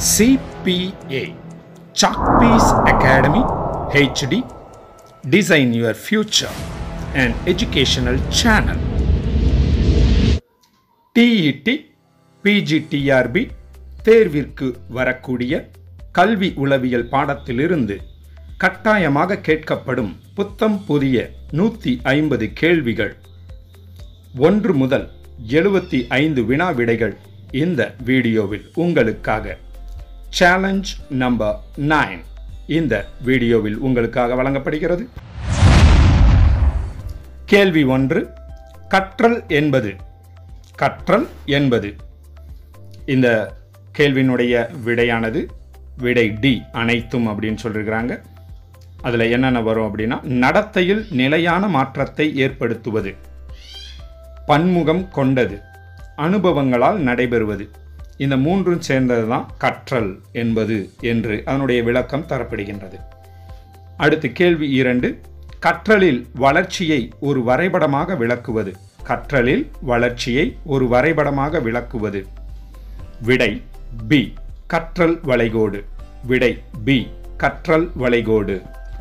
CPA Chalkpiece Academy HD Design Your Future an educational channel TET PGTRB தேர்விற்கு வரக்கூடிய கல்வி உளவியல் பாடத்திலிருந்து கட்டாயமாக கேட்கப்படும் புத்தம் புதிய நூற்றி ஐம்பது கேள்விகள் ஒன்று முதல் எழுபத்தி ஐந்து வினா விடைகள் இந்த வீடியோவில் உங்களுக்காக சேலஞ்ச் நம்பர் நைன் இந்த வீடியோவில் உங்களுக்காக வழங்கப்படுகிறது கேள்வி ஒன்று கற்றல் என்பது கற்றல் என்பது இந்த கேள்வியினுடைய விடையானது விடை டி அனைத்தும் அப்படின்னு சொல்லியிருக்கிறாங்க அதில் என்னென்ன வரும் அப்படின்னா நடத்தையில் நிலையான மாற்றத்தை ஏற்படுத்துவது பன்முகம் கொண்டது அனுபவங்களால் நடைபெறுவது இந்த மூன்றும் சேர்ந்தது தான் கற்றல் என்பது என்று அதனுடைய விளக்கம் தரப்படுகின்றது அடுத்து கேள்வி இரண்டு கற்றலில் வளர்ச்சியை ஒரு வரைபடமாக விளக்குவது கற்றலில் வளர்ச்சியை ஒரு வரைபடமாக விளக்குவது விடை பி கற்றல் வளைகோடு விடை பி கற்றல் வளைகோடு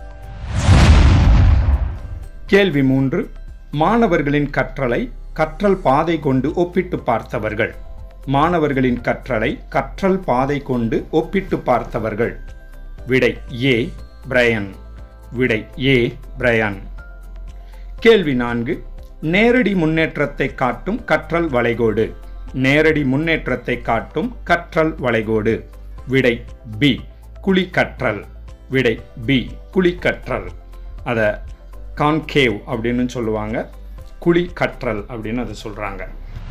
கேள்வி மூன்று மாணவர்களின் கற்றலை கற்றல் பாதை கொண்டு ஒப்பிட்டு பார்த்தவர்கள் மாணவர்களின் கற்றலை கற்றல் பாதை கொண்டு ஒப்பிட்டு பார்த்தவர்கள் விடை ஏ பிரையன் விடை ஏ பிரையன் கேள்வி நான்கு நேரடி முன்னேற்றத்தை காட்டும் கற்றல் வளைகோடு நேரடி முன்னேற்றத்தை காட்டும் கற்றல் வளைகோடு விடை பி குழி கற்றல் விடை பி குழி கற்றல் அதை கான்கேவ் அப்படின்னு சொல்லுவாங்க குழி கற்றல் அப்படின்னு அதை சொல்றாங்க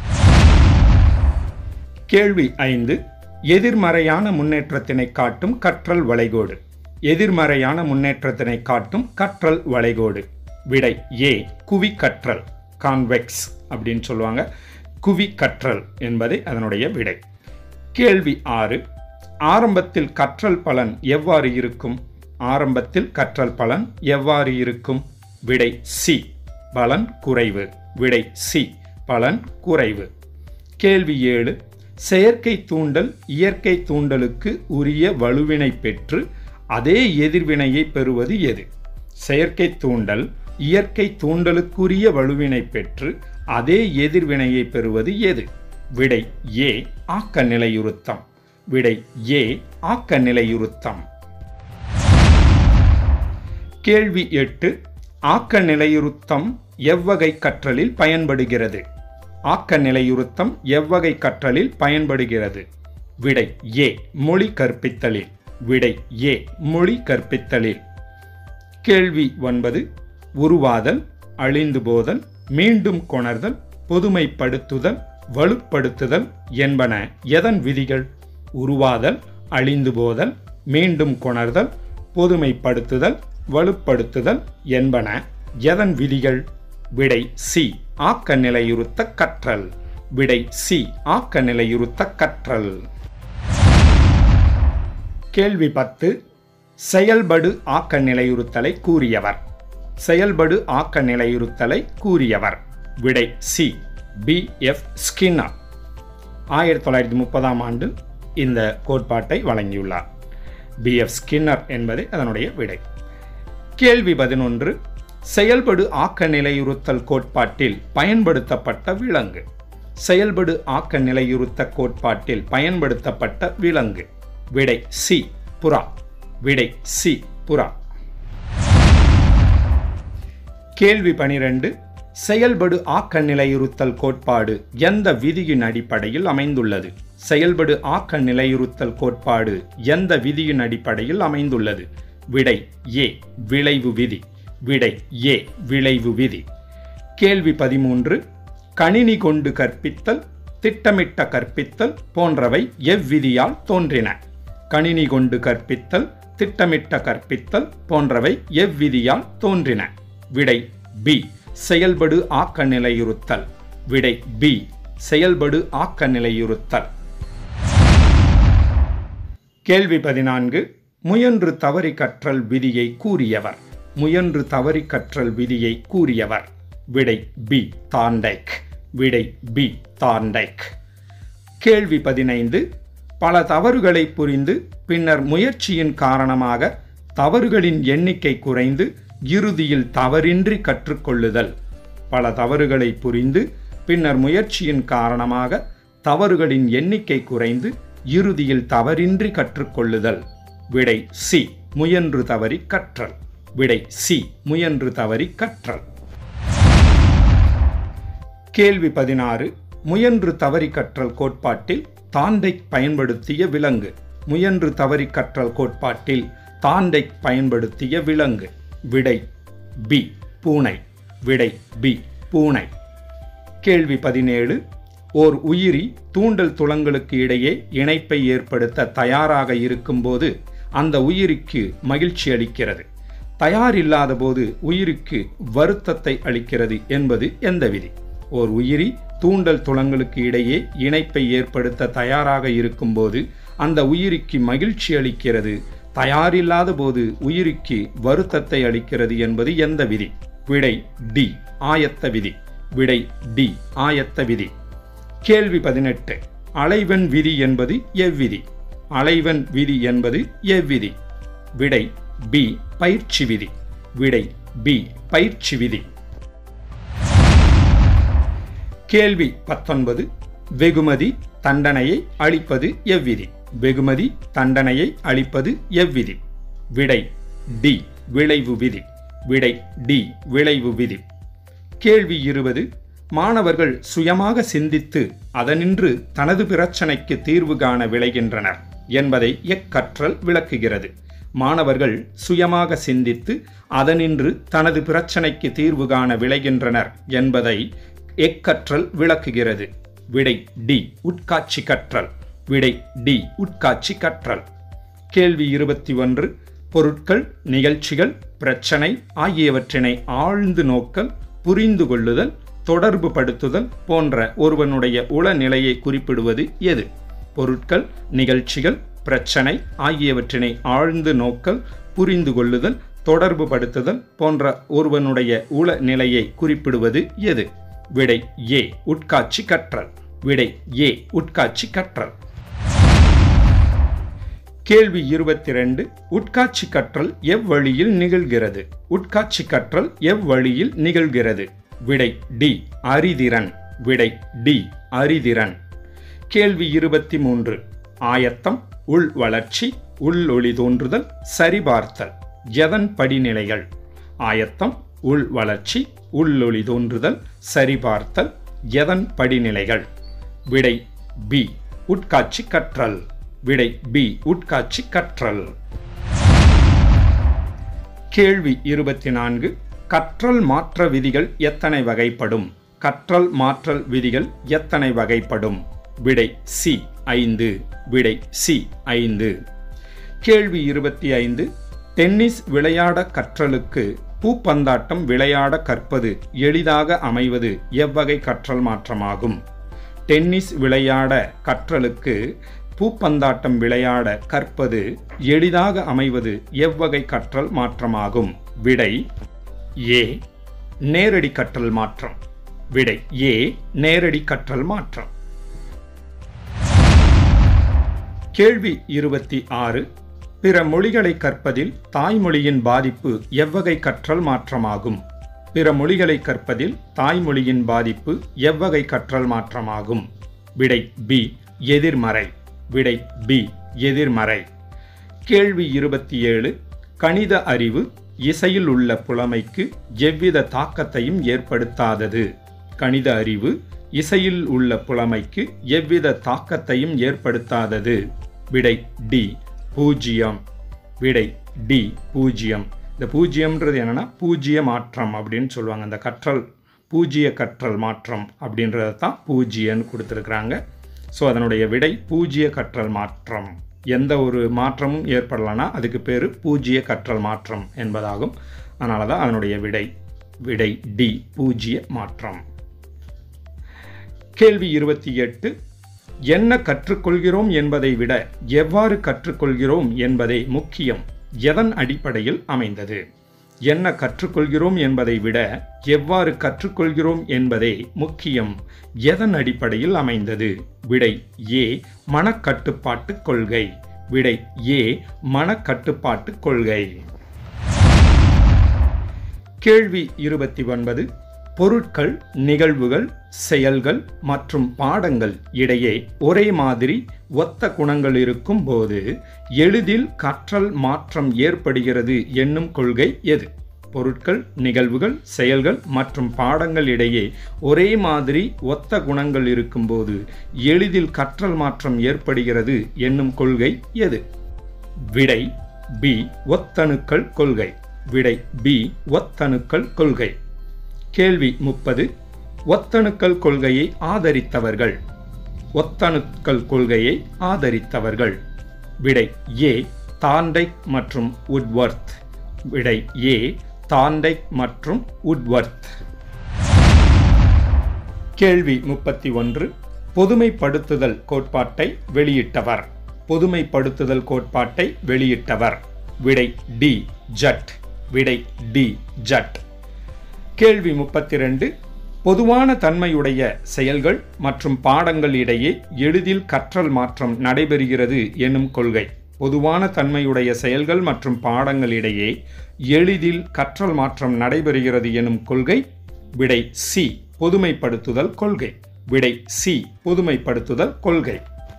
கேள்வி ஐந்து எதிர்மறையான முன்னேற்றத்தினை காட்டும் கற்றல் வளைகோடு எதிர்மறையான முன்னேற்றத்தினை காட்டும் கற்றல் வளைகோடு விடை ஏ குவி கற்றல் கான்வெக்ஸ் அப்படின்னு சொல்லுவாங்க குவி கற்றல் என்பதை அதனுடைய விடை கேள்வி ஆறு ஆரம்பத்தில் கற்றல் பலன் எவ்வாறு இருக்கும் ஆரம்பத்தில் கற்றல் பலன் எவ்வாறு இருக்கும் விடை சி பலன் குறைவு விடை சி பலன் குறைவு கேள்வி ஏழு செயற்கை தூண்டல் இயற்கை தூண்டலுக்கு உரிய வலுவினை பெற்று அதே எதிர்வினையை பெறுவது எது செயற்கை தூண்டல் இயற்கை தூண்டலுக்குரிய வலுவினை பெற்று அதே எதிர்வினையை பெறுவது எது விடை ஏ ஆக்க நிலையுறுத்தம் விடை ஏ ஆக்க நிலையுறுத்தம் கேள்வி எட்டு ஆக்க நிலையுறுத்தம் எவ்வகை கற்றலில் பயன்படுகிறது ஆக்க நிலையுறுத்தம் எவ்வகை கற்றலில் பயன்படுகிறது விடை ஏ மொழி கற்பித்தலில் விடை ஏ மொழி கற்பித்தலில் கேள்வி ஒன்பது உருவாதல் அழிந்து போதல் மீண்டும் கொணர்தல் பொதுமைப்படுத்துதல் வலுப்படுத்துதல் என்பன எதன் விதிகள் உருவாதல் அழிந்து போதல் மீண்டும் கொணர்தல் பொதுமைப்படுத்துதல் வலுப்படுத்துதல் என்பன எதன் விதிகள் விடை சி ஆக்க நிலையுறுத்த கற்றல் விடை சி ஆக்க நிலையுறுத்த கற்றல் கேள்வி பத்து செயல்படு ஆக்க நிலையுறுத்தலை கூறியவர் செயல்படு ஆக்க நிலையுறுத்தலை கூறியவர் விடை சி பி எஃப் ஸ்கின்னர் ஆயிரத்தி தொள்ளாயிரத்தி முப்பதாம் ஆண்டு இந்த கோட்பாட்டை வழங்கியுள்ளார் பி எஃப் ஸ்கின்னர் என்பது அதனுடைய விடை கேள்வி பதினொன்று செயல்படு ஆக்க நிலையுறுத்தல் கோட்பாட்டில் பயன்படுத்தப்பட்ட விலங்கு செயல்படு ஆக்க நிலையுறுத்த கோட்பாட்டில் பயன்படுத்தப்பட்ட விலங்கு விடை சி புறா விடை சி புறா கேள்வி பனிரெண்டு செயல்படு ஆக்க நிலையுறுத்தல் கோட்பாடு எந்த விதியின் அடிப்படையில் அமைந்துள்ளது செயல்படு ஆக்க நிலையுறுத்தல் கோட்பாடு எந்த விதியின் அடிப்படையில் அமைந்துள்ளது விடை ஏ விளைவு விதி விடை ஏ விளைவு விதி கேள்வி பதிமூன்று கணினி கொண்டு கற்பித்தல் திட்டமிட்ட கற்பித்தல் போன்றவை எவ்விதியால் தோன்றின கணினி கொண்டு கற்பித்தல் திட்டமிட்ட கற்பித்தல் போன்றவை எவ்விதியால் தோன்றின விடை பி செயல்படு ஆக்க நிலையுறுத்தல் விடை பி செயல்படு ஆக்க நிலையுறுத்தல் கேள்வி பதினான்கு முயன்று தவறி கற்றல் விதியை கூறியவர் முயன்று தவறி கற்றல் விதியை கூறியவர் விடை பி தாண்டைக் விடை பி தாண்டைக் கேள்வி பதினைந்து பல தவறுகளை புரிந்து பின்னர் முயற்சியின் காரணமாக தவறுகளின் எண்ணிக்கை குறைந்து இறுதியில் தவறின்றி கற்றுக்கொள்ளுதல் பல தவறுகளை புரிந்து பின்னர் முயற்சியின் காரணமாக தவறுகளின் எண்ணிக்கை குறைந்து இறுதியில் தவறின்றி கற்றுக்கொள்ளுதல் விடை சி முயன்று தவறி கற்றல் விடை சி முயன்று தவறி கற்றல் கேள்வி பதினாறு முயன்று தவறி கற்றல் கோட்பாட்டில் தாண்டை பயன்படுத்திய விலங்கு முயன்று தவறி கற்றல் கோட்பாட்டில் தாண்டை பயன்படுத்திய விலங்கு விடை பி பூனை விடை பி பூனை கேள்வி பதினேழு ஓர் உயிரி தூண்டல் துளங்களுக்கு இடையே இணைப்பை ஏற்படுத்த தயாராக இருக்கும்போது அந்த உயிரிக்கு மகிழ்ச்சி அளிக்கிறது தயார் இல்லாத போது உயிருக்கு வருத்தத்தை அளிக்கிறது என்பது எந்த விதி ஓர் உயிரி தூண்டல் துளங்களுக்கு இடையே இணைப்பை ஏற்படுத்த தயாராக இருக்கும்போது அந்த உயிரிக்கு மகிழ்ச்சி அளிக்கிறது தயாரில்லாத போது உயிரிக்கு வருத்தத்தை அளிக்கிறது என்பது எந்த விதி விடை டி ஆயத்த விதி விடை டி ஆயத்த விதி கேள்வி பதினெட்டு அலைவன் விதி என்பது எவ்விதி அலைவன் விதி என்பது எவ்விதி விடை பி பயிற்சி விதி விடை பி பயிற்சி விதி கேள்வி பத்தொன்பது வெகுமதி தண்டனையை அளிப்பது எவ்விதி வெகுமதி தண்டனையை அளிப்பது எவ்விதி விடை டி விளைவு விதி விடை டி விளைவு விதி கேள்வி இருபது மாணவர்கள் சுயமாக சிந்தித்து அதனின்று தனது பிரச்சனைக்கு தீர்வு காண விளைகின்றனர் என்பதை எக்கற்றல் விளக்குகிறது மாணவர்கள் சுயமாக சிந்தித்து அதனின்று தனது பிரச்சனைக்கு தீர்வு காண விளைகின்றனர் என்பதை எக்கற்றல் விளக்குகிறது விடை டி உட்காட்சி கற்றல் விடை டி உட்காட்சி கற்றல் கேள்வி இருபத்தி ஒன்று பொருட்கள் நிகழ்ச்சிகள் பிரச்சனை ஆகியவற்றினை ஆழ்ந்து நோக்கல் புரிந்து கொள்ளுதல் தொடர்பு படுத்துதல் போன்ற ஒருவனுடைய உளநிலையை குறிப்பிடுவது எது பொருட்கள் நிகழ்ச்சிகள் பிரச்சனை ஆகியவற்றினை ஆழ்ந்து நோக்கல் புரிந்து கொள்ளுதல் தொடர்பு படுத்துதல் போன்ற ஒருவனுடைய உள நிலையை குறிப்பிடுவது எது விடை ஏ உட்காட்சி கற்றல் விடை ஏ உட்காட்சி கற்றல் கேள்வி இருபத்தி ரெண்டு உட்காட்சி கற்றல் எவ்வழியில் நிகழ்கிறது உட்காட்சி கற்றல் எவ்வழியில் நிகழ்கிறது விடை டி அறிதிறன் விடை டி அறிதிறன் கேள்வி இருபத்தி மூன்று ஆயத்தம் உள் வளர்ச்சி உள்ளொளி தோன்றுதல் சரிபார்த்தல் எதன் படிநிலைகள் ஆயத்தம் உள் வளர்ச்சி உள்ளொளி தோன்றுதல் சரிபார்த்தல் எதன் படிநிலைகள் விடை பி உட்காட்சி கற்றல் விடை பி உட்காட்சி கற்றல் கேள்வி இருபத்தி நான்கு கற்றல் மாற்ற விதிகள் எத்தனை வகைப்படும் கற்றல் மாற்றல் விதிகள் எத்தனை வகைப்படும் விடை சி ஐந்து விடை சி ஐந்து கேள்வி இருபத்தி ஐந்து டென்னிஸ் விளையாட கற்றலுக்கு பூப்பந்தாட்டம் விளையாட கற்பது எளிதாக அமைவது எவ்வகை கற்றல் மாற்றமாகும் டென்னிஸ் விளையாட கற்றலுக்கு பூப்பந்தாட்டம் விளையாட கற்பது எளிதாக அமைவது எவ்வகை கற்றல் மாற்றமாகும் விடை ஏ நேரடி கற்றல் மாற்றம் விடை ஏ நேரடி கற்றல் மாற்றம் கேள்வி இருபத்தி ஆறு பிற மொழிகளை கற்பதில் தாய்மொழியின் பாதிப்பு எவ்வகை கற்றல் மாற்றமாகும் பிற மொழிகளை கற்பதில் தாய்மொழியின் பாதிப்பு எவ்வகை கற்றல் மாற்றமாகும் விடை பி எதிர்மறை விடை பி எதிர்மறை கேள்வி இருபத்தி ஏழு கணித அறிவு இசையில் உள்ள புலமைக்கு எவ்வித தாக்கத்தையும் ஏற்படுத்தாதது கணித அறிவு இசையில் உள்ள புலமைக்கு எவ்வித தாக்கத்தையும் ஏற்படுத்தாதது விடை டி பூஜ்ஜியம் விடை டி பூஜ்ஜியம் இந்த பூஜ்ஜியம்ன்றது என்னன்னா பூஜ்ஜிய மாற்றம் அப்படின்னு சொல்லுவாங்க இந்த கற்றல் பூஜ்ஜிய கற்றல் மாற்றம் அப்படின்றத தான் பூஜ்ஜியன்னு கொடுத்துருக்குறாங்க ஸோ அதனுடைய விடை பூஜ்ஜிய கற்றல் மாற்றம் எந்த ஒரு மாற்றமும் ஏற்படலைன்னா அதுக்கு பேர் பூஜ்ஜிய கற்றல் மாற்றம் என்பதாகும் அதனால தான் அதனுடைய விடை விடை டி பூஜ்ஜிய மாற்றம் கேள்வி இருபத்தி எட்டு என்ன கற்றுக்கொள்கிறோம் என்பதை விட எவ்வாறு கற்றுக்கொள்கிறோம் என்பதே முக்கியம் எதன் அடிப்படையில் அமைந்தது என்ன கற்றுக்கொள்கிறோம் என்பதை விட எவ்வாறு கற்றுக்கொள்கிறோம் என்பதே முக்கியம் எதன் அடிப்படையில் அமைந்தது விடை ஏ மனக்கட்டுப்பாட்டு கொள்கை விடை ஏ மனக்கட்டுப்பாட்டு கொள்கை கேள்வி இருபத்தி ஒன்பது பொருட்கள் நிகழ்வுகள் செயல்கள் மற்றும் பாடங்கள் இடையே ஒரே மாதிரி ஒத்த குணங்கள் இருக்கும் போது எளிதில் கற்றல் மாற்றம் ஏற்படுகிறது என்னும் கொள்கை எது பொருட்கள் நிகழ்வுகள் செயல்கள் மற்றும் பாடங்கள் இடையே ஒரே மாதிரி ஒத்த குணங்கள் இருக்கும்போது எளிதில் கற்றல் மாற்றம் ஏற்படுகிறது என்னும் கொள்கை எது விடை பி ஒத்தணுக்கள் கொள்கை விடை பி ஒத்தணுக்கள் கொள்கை கேள்வி முப்பது ஒத்தணுக்கள் கொள்கையை ஆதரித்தவர்கள் ஒத்தணுக்கள் கொள்கையை ஆதரித்தவர்கள் விடை ஏ தாண்டைக் மற்றும் உட்வர்த் விடை ஏ தாண்டைக் மற்றும் உட்வர்த் கேள்வி முப்பத்தி ஒன்று பொதுமைப்படுத்துதல் கோட்பாட்டை வெளியிட்டவர் பொதுமைப்படுத்துதல் கோட்பாட்டை வெளியிட்டவர் விடை டி ஜட் விடை டி ஜட் கேள்வி முப்பத்தி ரெண்டு பொதுவான தன்மையுடைய செயல்கள் மற்றும் பாடங்கள் இடையே எளிதில் கற்றல் மாற்றம் நடைபெறுகிறது எனும் கொள்கை பொதுவான தன்மையுடைய செயல்கள் மற்றும் பாடங்கள் இடையே எளிதில் கற்றல் மாற்றம் நடைபெறுகிறது எனும் கொள்கை விடை சி பொதுமைப்படுத்துதல் கொள்கை விடை சி பொதுமைப்படுத்துதல் கொள்கை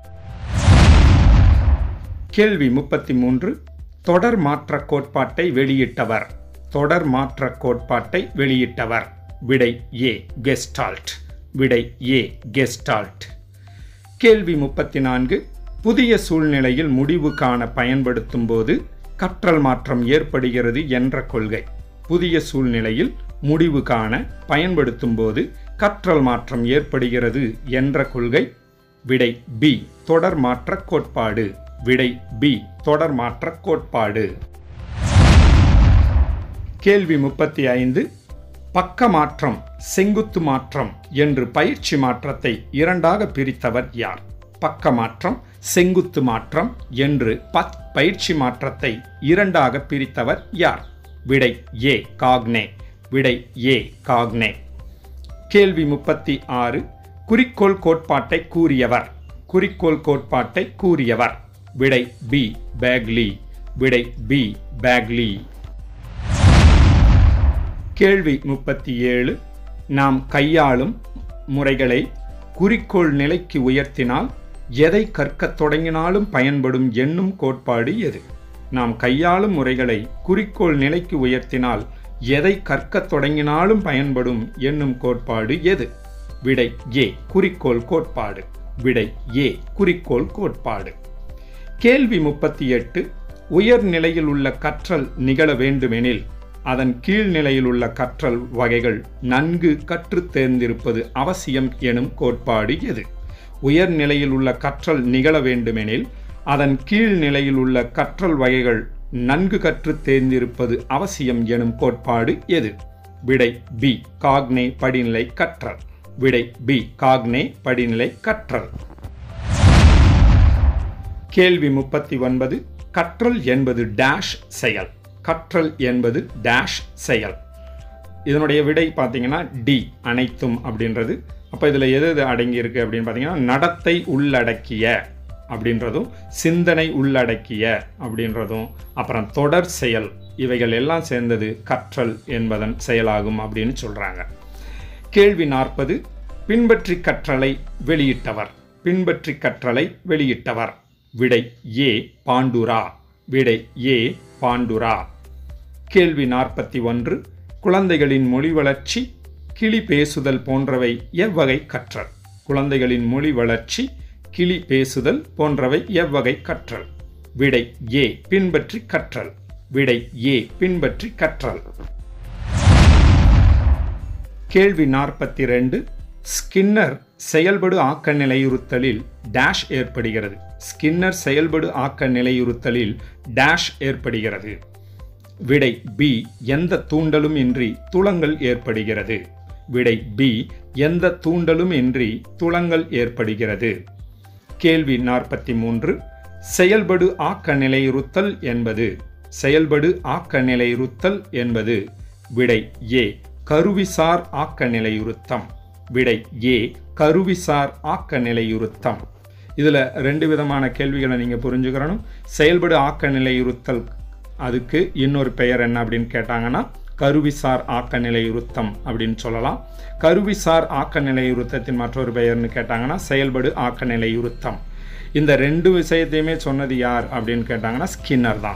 கேள்வி முப்பத்தி மூன்று தொடர் மாற்ற கோட்பாட்டை வெளியிட்டவர் தொடர் மாற்ற கோட்பாட்டை வெளியிட்டவர் விடை ஏ கெஸ்டால்ட் விடை ஏ கெஸ்டால்ட் கேள்வி முப்பத்தி நான்கு புதிய சூழ்நிலையில் முடிவு காண பயன்படுத்தும் போது கற்றல் மாற்றம் ஏற்படுகிறது என்ற கொள்கை புதிய சூழ்நிலையில் முடிவு காண பயன்படுத்தும் போது கற்றல் மாற்றம் ஏற்படுகிறது என்ற கொள்கை விடை பி தொடர் மாற்ற கோட்பாடு விடை பி தொடர் மாற்ற கோட்பாடு கேள்வி முப்பத்தி ஐந்து பக்க மாற்றம் செங்குத்து மாற்றம் என்று பயிற்சி மாற்றத்தை இரண்டாக பிரித்தவர் யார் பக்க மாற்றம் செங்குத்து மாற்றம் என்று பத் பயிற்சி மாற்றத்தை இரண்டாக பிரித்தவர் யார் விடை ஏ காக்னே விடை ஏ காக்னே கேள்வி முப்பத்தி ஆறு குறிக்கோள் கோட்பாட்டை கூறியவர் குறிக்கோள் கோட்பாட்டை கூறியவர் விடை பி பேக்லி விடை பி பேக்லி கேள்வி முப்பத்தி ஏழு நாம் கையாளும் முறைகளை குறிக்கோள் நிலைக்கு உயர்த்தினால் எதை கற்கத் தொடங்கினாலும் பயன்படும் என்னும் கோட்பாடு எது நாம் கையாளும் முறைகளை குறிக்கோள் நிலைக்கு உயர்த்தினால் எதை கற்கத் தொடங்கினாலும் பயன்படும் என்னும் கோட்பாடு எது விடை ஏ குறிக்கோள் கோட்பாடு விடை ஏ குறிக்கோள் கோட்பாடு கேள்வி முப்பத்தி எட்டு உயர்நிலையில் உள்ள கற்றல் நிகழ வேண்டுமெனில் அதன் கீழ்நிலையில் உள்ள கற்றல் வகைகள் நன்கு கற்றுத் தேர்ந்திருப்பது அவசியம் எனும் கோட்பாடு எது உயர்நிலையில் உள்ள கற்றல் நிகழ வேண்டுமெனில் அதன் கீழ்நிலையில் உள்ள கற்றல் வகைகள் நன்கு கற்றுத் தேர்ந்திருப்பது அவசியம் எனும் கோட்பாடு எது விடை பி காக்னே படிநிலை கற்றல் விடை பி காக்னே படிநிலை கற்றல் கேள்வி முப்பத்தி ஒன்பது கற்றல் என்பது டேஷ் செயல் கற்றல் என்பது டேஷ் செயல் இதனுடைய விடை பார்த்தீங்கன்னா டி அனைத்தும் அப்படின்றது அப்போ இதில் எது எது அடங்கியிருக்கு அப்படின்னு பார்த்தீங்கன்னா நடத்தை உள்ளடக்கிய அப்படின்றதும் சிந்தனை உள்ளடக்கிய அப்படின்றதும் அப்புறம் தொடர் செயல் இவைகள் எல்லாம் சேர்ந்தது கற்றல் என்பதன் செயலாகும் அப்படின்னு சொல்கிறாங்க கேள்வி நாற்பது பின்பற்றி கற்றலை வெளியிட்டவர் பின்பற்றி கற்றலை வெளியிட்டவர் விடை ஏ பாண்டுரா விடை ஏ பாண்டுரா கேள்வி நாற்பத்தி ஒன்று குழந்தைகளின் மொழி வளர்ச்சி கிளி பேசுதல் போன்றவை எவ்வகை கற்றல் குழந்தைகளின் மொழி வளர்ச்சி கிளி பேசுதல் போன்றவை எவ்வகை கற்றல் விடை ஏ பின்பற்றி கற்றல் விடை ஏ பின்பற்றி கற்றல் கேள்வி நாற்பத்தி ரெண்டு ஸ்கின்னர் செயல்படு ஆக்க நிலையுறுத்தலில் டேஷ் ஏற்படுகிறது ஸ்கின்னர் செயல்படு ஆக்க நிலையுறுத்தலில் டேஷ் ஏற்படுகிறது விடை பி எந்த தூண்டலும் இன்றி துளங்கள் ஏற்படுகிறது விடை பி எந்த தூண்டலும் இன்றி துளங்கள் ஏற்படுகிறது கேள்வி நாற்பத்தி மூன்று செயல்படு ஆக்க நிலையுறுத்தல் என்பது செயல்படு ஆக்க நிலையுறுத்தல் என்பது விடை ஏ கருவிசார் ஆக்க நிலையுறுத்தம் விடை ஏ கருவிசார் ஆக்க நிலையுறுத்தம் இதில் ரெண்டு விதமான கேள்விகளை நீங்கள் புரிஞ்சுக்கிறணும் செயல்படு ஆக்க நிலையுறுத்தல் அதுக்கு இன்னொரு பெயர் என்ன அப்படின்னு கேட்டாங்கன்னா கருவிசார் ஆக்க நிலையுறுத்தம் அப்படின்னு சொல்லலாம் கருவிசார் ஆக்க நிலையுறுத்தத்தின் மற்றொரு பெயர்னு கேட்டாங்கன்னா செயல்படு ஆக்க நிலையுறுத்தம் இந்த ரெண்டு விஷயத்தையுமே சொன்னது யார் அப்படின்னு கேட்டாங்கன்னா ஸ்கின்னர் தான்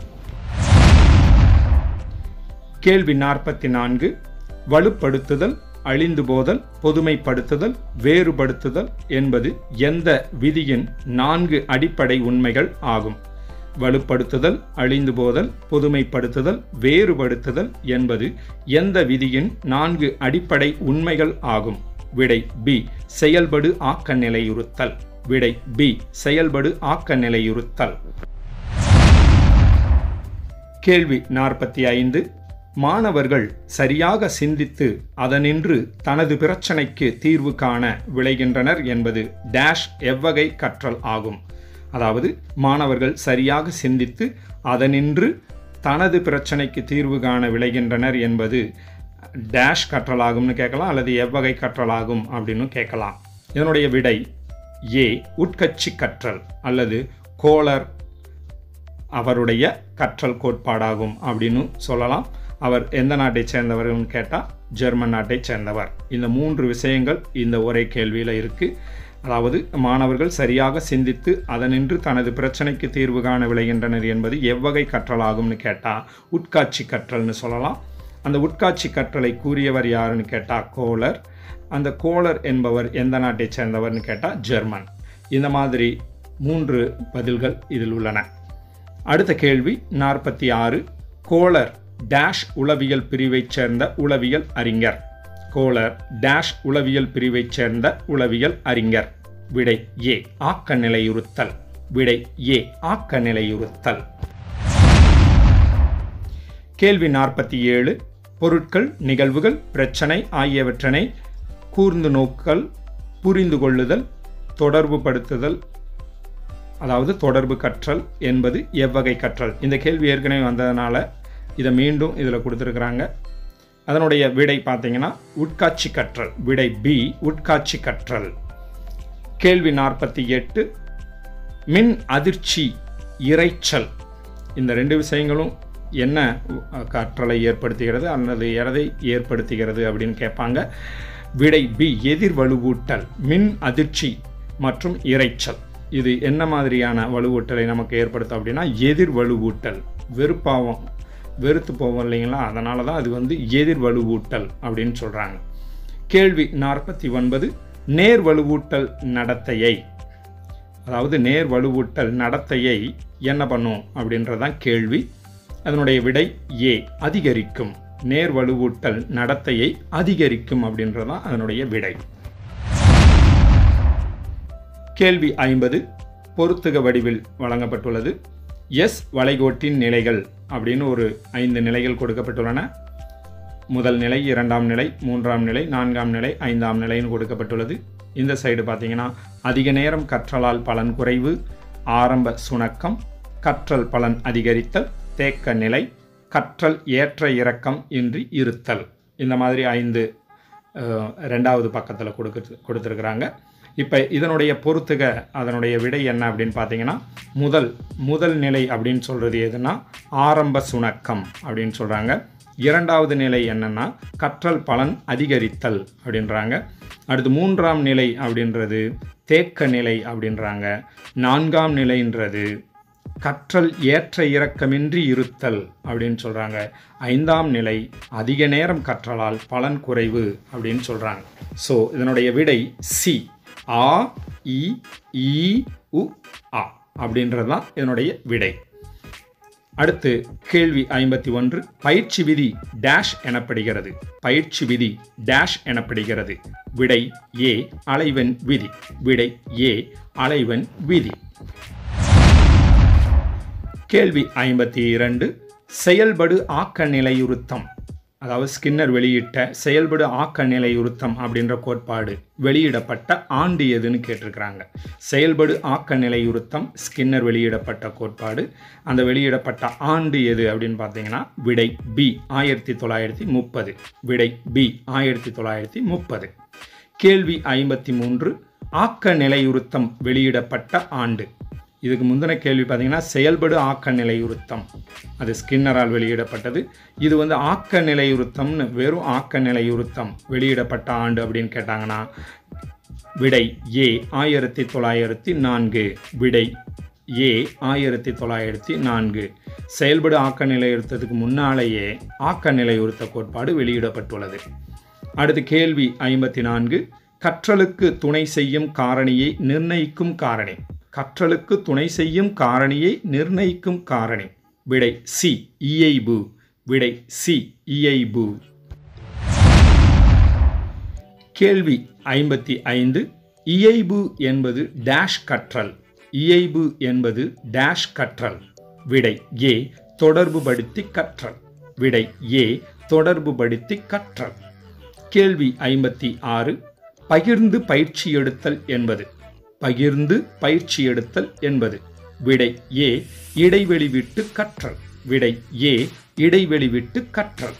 கேள்வி நாற்பத்தி நான்கு வலுப்படுத்துதல் அழிந்து போதல் பொதுமைப்படுத்துதல் வேறுபடுத்துதல் என்பது எந்த விதியின் நான்கு அடிப்படை உண்மைகள் ஆகும் வலுப்படுத்துதல் அழிந்து போதல் பொதுமைப்படுத்துதல் வேறுபடுத்துதல் என்பது எந்த விதியின் நான்கு அடிப்படை உண்மைகள் ஆகும் விடை பி செயல்படு ஆக்க நிலையுறுத்தல் விடை பி செயல்படு ஆக்க நிலையுறுத்தல் கேள்வி நாற்பத்தி ஐந்து மாணவர்கள் சரியாக சிந்தித்து அதனின்று தனது பிரச்சனைக்கு தீர்வு காண விளைகின்றனர் என்பது டேஷ் எவ்வகை கற்றல் ஆகும் அதாவது மாணவர்கள் சரியாக சிந்தித்து அதனின்று தனது பிரச்சனைக்கு தீர்வு காண விளைகின்றனர் என்பது டேஷ் கற்றலாகும்னு கேட்கலாம் அல்லது எவ்வகை கற்றலாகும் அப்படின்னு கேட்கலாம் இதனுடைய விடை ஏ உட்கட்சி கற்றல் அல்லது கோலர் அவருடைய கற்றல் கோட்பாடாகும் அப்படின்னு சொல்லலாம் அவர் எந்த நாட்டை சேர்ந்தவர்னு கேட்டால் ஜெர்மன் நாட்டை சேர்ந்தவர் இந்த மூன்று விஷயங்கள் இந்த ஒரே கேள்வியில் இருக்குது அதாவது மாணவர்கள் சரியாக சிந்தித்து அதனின்று தனது பிரச்சனைக்கு தீர்வு காண விளைகின்றனர் என்பது எவ்வகை கற்றலாகும்னு கேட்டால் உட்காட்சி கற்றல்னு சொல்லலாம் அந்த உட்காட்சி கற்றலை கூறியவர் யாருன்னு கேட்டால் கோலர் அந்த கோலர் என்பவர் எந்த நாட்டை சேர்ந்தவர்னு கேட்டால் ஜெர்மன் இந்த மாதிரி மூன்று பதில்கள் இதில் உள்ளன அடுத்த கேள்வி நாற்பத்தி ஆறு கோலர் டேஷ் உளவியல் பிரிவைச் சேர்ந்த உளவியல் அறிஞர் கோலர் டேஷ் உளவியல் பிரிவைச் சேர்ந்த உளவியல் அறிஞர் விடை ஏ ஆக்க நிலையுறுத்தல் விடை ஏ ஆக்க நிலையுறுத்தல் கேள்வி நாற்பத்தி ஏழு பொருட்கள் நிகழ்வுகள் பிரச்சனை ஆகியவற்றினை கூர்ந்து நோக்கல் புரிந்து கொள்ளுதல் தொடர்பு படுத்துதல் அதாவது தொடர்பு கற்றல் என்பது எவ்வகை கற்றல் இந்த கேள்வி ஏற்கனவே வந்ததுனால இதை மீண்டும் இதில் கொடுத்துருக்குறாங்க அதனுடைய விடை பார்த்தீங்கன்னா உட்காட்சி கற்றல் விடை பி உட்காட்சி கற்றல் கேள்வி நாற்பத்தி எட்டு மின் அதிர்ச்சி இரைச்சல் இந்த ரெண்டு விஷயங்களும் என்ன கற்றலை ஏற்படுத்துகிறது அல்லது எதை ஏற்படுத்துகிறது அப்படின்னு கேட்பாங்க விடை பி எதிர் வலுவூட்டல் மின் அதிர்ச்சி மற்றும் இரைச்சல் இது என்ன மாதிரியான வலுவூட்டலை நமக்கு ஏற்படுத்தும் அப்படின்னா எதிர் வலுவூட்டல் வெறுப்பாவும் வெறுத்து போவோம் இல்லைங்களா அதனால தான் அது வந்து எதிர் வலுவூட்டல் அப்படின்னு சொல்கிறாங்க கேள்வி நாற்பத்தி ஒன்பது நேர் வலுவூட்டல் நடத்தையை அதாவது நேர் வலுவூட்டல் நடத்தையை என்ன பண்ணும் அப்படின்றதான் கேள்வி அதனுடைய விடை ஏ அதிகரிக்கும் நேர் வலுவூட்டல் நடத்தையை அதிகரிக்கும் அப்படின்றதான் அதனுடைய விடை கேள்வி ஐம்பது பொருத்துக வடிவில் வழங்கப்பட்டுள்ளது எஸ் வளைகோட்டின் நிலைகள் அப்படின்னு ஒரு ஐந்து நிலைகள் கொடுக்கப்பட்டுள்ளன முதல் நிலை இரண்டாம் நிலை மூன்றாம் நிலை நான்காம் நிலை ஐந்தாம் நிலைன்னு கொடுக்கப்பட்டுள்ளது இந்த சைடு பார்த்தீங்கன்னா அதிக நேரம் கற்றலால் பலன் குறைவு ஆரம்ப சுணக்கம் கற்றல் பலன் அதிகரித்தல் தேக்க நிலை கற்றல் ஏற்ற இறக்கம் இன்றி இருத்தல் இந்த மாதிரி ஐந்து அஹ், ரெண்டாவது பக்கத்தில் கொடுக்க கொடுத்துருக்குறாங்க இப்போ இதனுடைய பொறுத்துக அதனுடைய விடை என்ன அப்படின்னு பார்த்தீங்கன்னா முதல் முதல் நிலை அப்படின்னு சொல்கிறது எதுனா ஆரம்ப சுணக்கம் அப்படின்னு சொல்கிறாங்க இரண்டாவது நிலை என்னன்னா கற்றல் பலன் அதிகரித்தல் அப்படின்றாங்க அடுத்து மூன்றாம் நிலை அப்படின்றது தேக்க நிலை அப்படின்றாங்க நான்காம் நிலைன்றது கற்றல் ஏற்ற இறக்கமின்றி இருத்தல் அப்படின்னு சொல்கிறாங்க ஐந்தாம் நிலை அதிக நேரம் கற்றலால் பலன் குறைவு அப்படின்னு சொல்கிறாங்க ஸோ இதனுடைய விடை சி ஆ இ ஈ உ ஆ அப்படின்றது தான் இதனுடைய விடை அடுத்து கேள்வி ஐம்பத்தி ஒன்று பயிற்சி விதி டேஷ் எனப்படுகிறது பயிற்சி விதி டேஷ் எனப்படுகிறது விடை ஏ அலைவன் விதி விடை ஏ அலைவன் விதி கேள்வி ஐம்பத்தி இரண்டு செயல்படு ஆக்க நிலையுறுத்தம் அதாவது ஸ்கின்னர் வெளியிட்ட செயல்படு ஆக்க நிலையுறுத்தம் அப்படின்ற கோட்பாடு வெளியிடப்பட்ட ஆண்டு எதுன்னு கேட்டிருக்கிறாங்க செயல்படு ஆக்க நிலையுறுத்தம் ஸ்கின்னர் வெளியிடப்பட்ட கோட்பாடு அந்த வெளியிடப்பட்ட ஆண்டு எது அப்படின்னு பார்த்தீங்கன்னா விடை பி ஆயிரத்தி தொள்ளாயிரத்தி முப்பது விடை பி ஆயிரத்தி தொள்ளாயிரத்தி முப்பது கேள்வி ஐம்பத்தி மூன்று ஆக்க நிலையுறுத்தம் வெளியிடப்பட்ட ஆண்டு இதுக்கு முந்தின கேள்வி பார்த்தீங்கன்னா செயல்படு ஆக்க நிலையுறுத்தம் அது ஸ்கின்னரால் வெளியிடப்பட்டது இது வந்து ஆக்க நிலையுறுத்தம்னு வெறும் ஆக்க நிலையுறுத்தம் வெளியிடப்பட்ட ஆண்டு அப்படின்னு கேட்டாங்கன்னா விடை ஏ ஆயிரத்தி தொள்ளாயிரத்தி நான்கு விடை ஏ ஆயிரத்தி தொள்ளாயிரத்தி நான்கு செயல்படு ஆக்க நிலையுறுத்தத்துக்கு முன்னாலேயே ஆக்க நிலையுறுத்த கோட்பாடு வெளியிடப்பட்டுள்ளது அடுத்து கேள்வி ஐம்பத்தி நான்கு கற்றலுக்கு துணை செய்யும் காரணியை நிர்ணயிக்கும் காரணி கற்றலுக்கு துணை செய்யும் காரணியை நிர்ணயிக்கும் காரணி விடை சி இயைபு விடை சி இயைபு கேள்வி ஐம்பத்தி ஐந்து இயைபு என்பது டேஷ் கற்றல் இயைபு என்பது டேஷ் கற்றல் விடை ஏ தொடர்புபடுத்தி கற்றல் விடை ஏ தொடர்புபடுத்தி கற்றல் கேள்வி ஐம்பத்தி ஆறு பகிர்ந்து பயிற்சி எடுத்தல் என்பது பகிர்ந்து பயிற்சி எடுத்தல் என்பது விடை ஏ இடைவெளி விட்டு கற்றல் விடை ஏ இடைவெளி விட்டு கற்றல்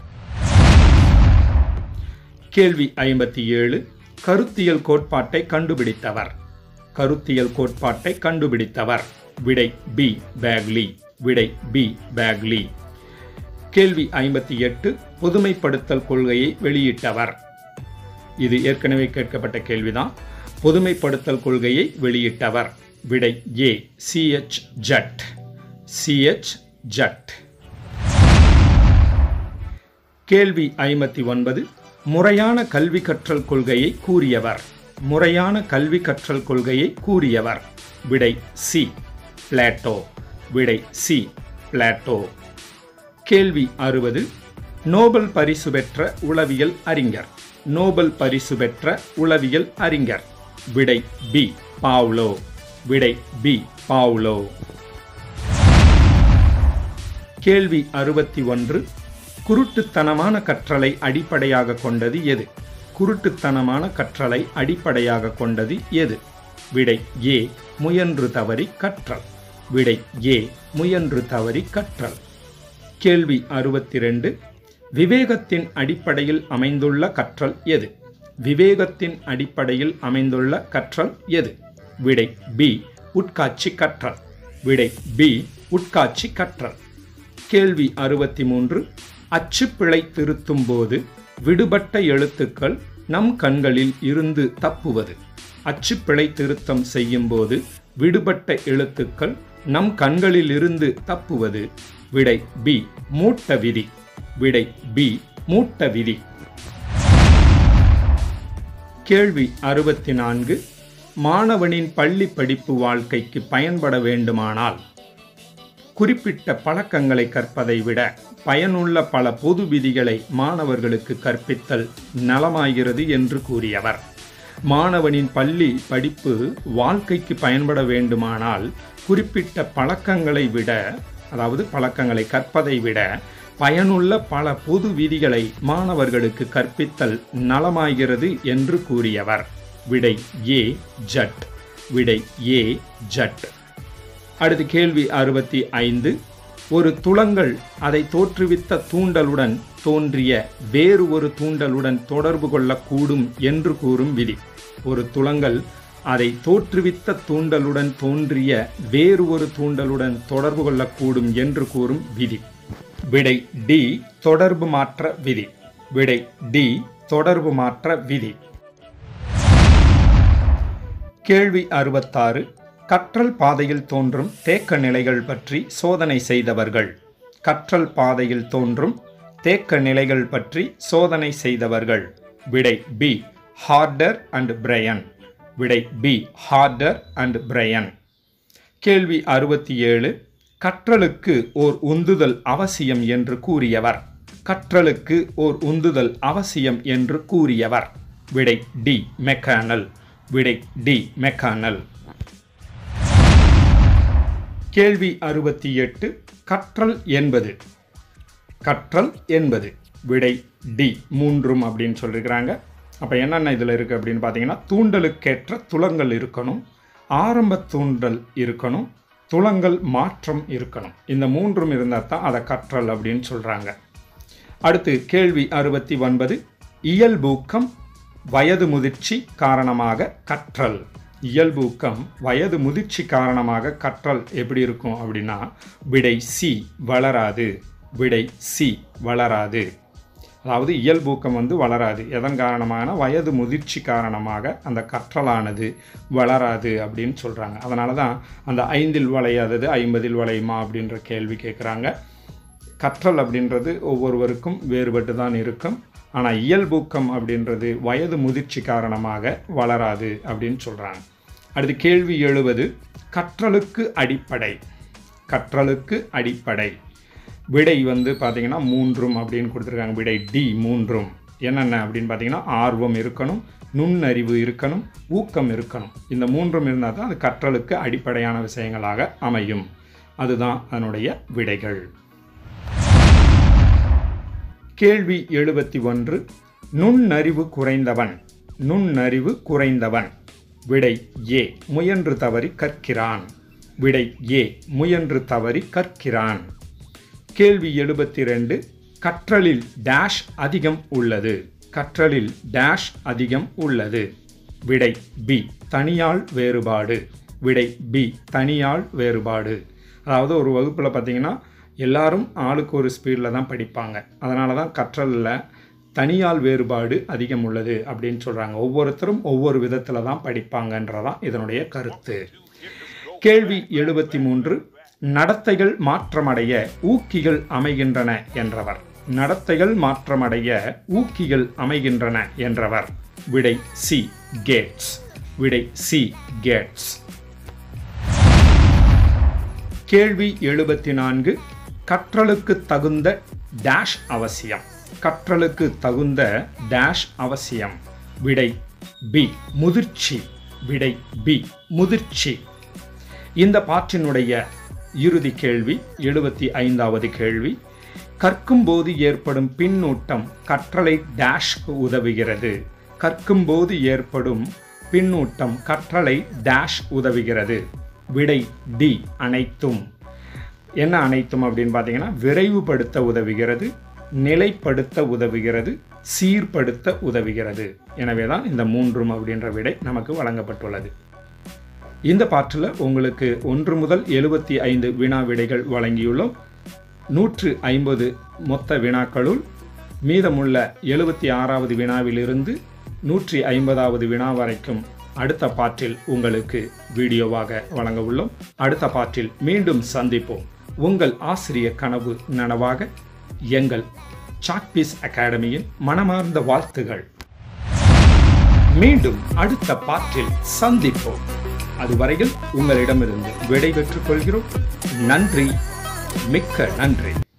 கேள்வி ஐம்பத்தி ஏழு கருத்தியல் கோட்பாட்டை கண்டுபிடித்தவர் கருத்தியல் கோட்பாட்டை கண்டுபிடித்தவர் விடை பி பேக்லி விடை பி பேக்லி கேள்வி ஐம்பத்தி எட்டு பொதுமைப்படுத்தல் கொள்கையை வெளியிட்டவர் இது ஏற்கனவே கேட்கப்பட்ட கேள்விதான் பொதுமைப்படுத்தல் கொள்கையை வெளியிட்டவர் விடை A C H Judd C H Judd கேள்வி ஐம்பத்தி ஒன்பது முறையான கல்வி கற்றல் கொள்கையை கூறியவர் முறையான கல்வி கற்றல் கொள்கையை கூறியவர் விடை சி பிளாட்டோ விடை சி பிளாட்டோ கேள்வி அறுபது நோபல் பரிசு பெற்ற உளவியல் அறிஞர் நோபல் பரிசு பெற்ற உளவியல் அறிஞர் விடை பி பாவ்லோ விடை பி பாவ்லோ கேள்வி அறுபத்தி ஒன்று குருட்டுத்தனமான கற்றலை அடிப்படையாக கொண்டது எது குருட்டுத்தனமான கற்றலை அடிப்படையாக கொண்டது எது விடை ஏ முயன்று தவறி கற்றல் விடை ஏ முயன்று தவறி கற்றல் கேள்வி அறுபத்தி ரெண்டு விவேகத்தின் அடிப்படையில் அமைந்துள்ள கற்றல் எது விவேகத்தின் அடிப்படையில் அமைந்துள்ள கற்றல் எது விடை பி உட்காட்சி கற்றல் விடை பி உட்காட்சி கற்றல் கேள்வி அறுபத்தி மூன்று அச்சுப்பிழை திருத்தும் போது விடுபட்ட எழுத்துக்கள் நம் கண்களில் இருந்து தப்புவது அச்சுப்பிழை திருத்தம் செய்யும் போது விடுபட்ட எழுத்துக்கள் நம் கண்களில் இருந்து தப்புவது விடை பி மூட்ட விதி விடை பி மூட்ட விதி கேள்வி அறுபத்தி நான்கு மாணவனின் பள்ளி படிப்பு வாழ்க்கைக்கு பயன்பட வேண்டுமானால் குறிப்பிட்ட பழக்கங்களை கற்பதை விட பயனுள்ள பல பொது விதிகளை மாணவர்களுக்கு கற்பித்தல் நலமாகிறது என்று கூறியவர் மாணவனின் பள்ளி படிப்பு வாழ்க்கைக்கு பயன்பட வேண்டுமானால் குறிப்பிட்ட பழக்கங்களை விட அதாவது பழக்கங்களை கற்பதை விட பயனுள்ள பல பொது விதிகளை மாணவர்களுக்கு கற்பித்தல் நலமாகிறது என்று கூறியவர் விடை ஏ ஜட் விடை ஏ ஜட் அடுத்து கேள்வி அறுபத்தி ஐந்து ஒரு துளங்கள் அதை தோற்றுவித்த தூண்டலுடன் தோன்றிய வேறு ஒரு தூண்டலுடன் தொடர்பு கொள்ளக்கூடும் என்று கூறும் விதி ஒரு துளங்கள் அதை தோற்றுவித்த தூண்டலுடன் தோன்றிய வேறு ஒரு தூண்டலுடன் தொடர்பு கொள்ளக்கூடும் என்று கூறும் விதி விடை டி தொடர்பு மாற்ற விதி விடை டி தொடர்பு மாற்ற விதி கேள்வி அறுபத்தாறு கற்றல் பாதையில் தோன்றும் தேக்க நிலைகள் பற்றி சோதனை செய்தவர்கள் கற்றல் பாதையில் தோன்றும் தேக்க நிலைகள் பற்றி சோதனை செய்தவர்கள் விடை பி ஹார்டர் அண்ட் பிரையன் விடை பி ஹார்டர் அண்ட் பிரையன் கேள்வி அறுபத்தி ஏழு கற்றலுக்கு ஓர் உந்துதல் அவசியம் என்று கூறியவர் கற்றலுக்கு ஓர் உந்துதல் அவசியம் என்று கூறியவர் விடை டி மெக்கானல் விடை டி மெக்கானல் கேள்வி அறுபத்தி எட்டு கற்றல் என்பது கற்றல் என்பது விடை டி மூன்றும் அப்படின்னு சொல்லியிருக்கிறாங்க அப்போ என்னென்ன இதில் இருக்குது அப்படின்னு பார்த்தீங்கன்னா தூண்டலுக்கேற்ற துலங்கள் இருக்கணும் ஆரம்ப தூண்டல் இருக்கணும் துலங்கள் மாற்றம் இருக்கணும் இந்த மூன்றும் இருந்தால் தான் அதை கற்றல் அப்படின்னு சொல்கிறாங்க அடுத்து கேள்வி அறுபத்தி ஒன்பது இயல்பூக்கம் வயது முதிர்ச்சி காரணமாக கற்றல் இயல்பூக்கம் வயது முதிர்ச்சி காரணமாக கற்றல் எப்படி இருக்கும் அப்படின்னா விடை சி வளராது விடை சி வளராது அதாவது இயல்பூக்கம் வந்து வளராது எதன் காரணமான வயது முதிர்ச்சி காரணமாக அந்த கற்றலானது வளராது அப்படின்னு சொல்கிறாங்க அதனால தான் அந்த ஐந்தில் வளையாதது ஐம்பதில் வளையுமா அப்படின்ற கேள்வி கேட்குறாங்க கற்றல் அப்படின்றது ஒவ்வொருவருக்கும் வேறுபட்டு தான் இருக்கும் ஆனால் இயல்பூக்கம் அப்படின்றது வயது முதிர்ச்சி காரணமாக வளராது அப்படின்னு சொல்கிறாங்க அடுத்து கேள்வி எழுவது கற்றலுக்கு அடிப்படை கற்றலுக்கு அடிப்படை விடை வந்து பார்த்தீங்கன்னா மூன்றும் அப்படின்னு கொடுத்துருக்காங்க விடை டி மூன்றும் என்னென்ன அப்படின்னு பார்த்தீங்கன்னா ஆர்வம் இருக்கணும் நுண்ணறிவு இருக்கணும் ஊக்கம் இருக்கணும் இந்த மூன்றும் இருந்தால் தான் அது கற்றலுக்கு அடிப்படையான விஷயங்களாக அமையும் அதுதான் அதனுடைய விடைகள் கேள்வி எழுபத்தி ஒன்று நுண்ணறிவு குறைந்தவன் நுண்ணறிவு குறைந்தவன் விடை ஏ முயன்று தவறி கற்கிறான் விடை ஏ முயன்று தவறி கற்கிறான் கேள்வி எழுபத்தி ரெண்டு கற்றலில் டேஷ் அதிகம் உள்ளது கற்றலில் டேஷ் அதிகம் உள்ளது விடை பி தனியாள் வேறுபாடு விடை பி தனியாள் வேறுபாடு அதாவது ஒரு வகுப்பில் பார்த்தீங்கன்னா எல்லாரும் ஆளுக்கு ஒரு ஸ்பீடில் தான் படிப்பாங்க அதனால தான் கற்றலில் தனியால் வேறுபாடு அதிகம் உள்ளது அப்படின்னு சொல்கிறாங்க ஒவ்வொருத்தரும் ஒவ்வொரு விதத்தில் தான் படிப்பாங்கன்றதான் இதனுடைய கருத்து கேள்வி எழுபத்தி மூன்று நடத்தைகள் மாற்றமடைய ஊக்கிகள் அமைகின்றன என்றவர் நடத்தைகள் மாற்றமடைய ஊக்கிகள் அமைகின்றன என்றவர் விடை சி கேட்ஸ் விடை சி கேட்ஸ் கேள்வி எழுபத்தி நான்கு கற்றலுக்கு தகுந்த டேஷ் அவசியம் கற்றலுக்கு தகுந்த டேஷ் அவசியம் விடை பி முதிர்ச்சி விடை பி முதிர்ச்சி இந்த பாற்றினுடைய இறுதி கேள்வி எழுபத்தி ஐந்தாவது கேள்வி கற்கும்போது ஏற்படும் பின்னூட்டம் கற்றலை டேஷ்க்கு உதவுகிறது கற்கும்போது ஏற்படும் பின்னூட்டம் கற்றலை டேஷ் உதவுகிறது விடை டி அனைத்தும் என்ன அனைத்தும் அப்படின்னு பார்த்தீங்கன்னா விரைவுபடுத்த உதவுகிறது நிலைப்படுத்த உதவுகிறது சீர்படுத்த உதவுகிறது எனவே தான் இந்த மூன்றும் அப்படின்ற விடை நமக்கு வழங்கப்பட்டுள்ளது இந்த பாற்றில் உங்களுக்கு ஒன்று முதல் எழுபத்தி ஐந்து வினா விடைகள் வழங்கியுள்ளோம் நூற்று ஐம்பது மொத்த வினாக்களுள் மீதமுள்ள எழுபத்தி ஆறாவது வினாவிலிருந்து நூற்றி ஐம்பதாவது வினா வரைக்கும் அடுத்த பாற்றில் உங்களுக்கு வீடியோவாக வழங்க உள்ளோம் அடுத்த பாற்றில் மீண்டும் சந்திப்போம் உங்கள் ஆசிரிய கனவு நனவாக எங்கள் சாக்பீஸ் அகாடமியின் மனமார்ந்த வாழ்த்துகள் மீண்டும் அடுத்த பாற்றில் சந்திப்போம் அதுவரையில் உங்களிடமிருந்து விடை பெற்றுக் கொள்கிறோம் நன்றி மிக்க நன்றி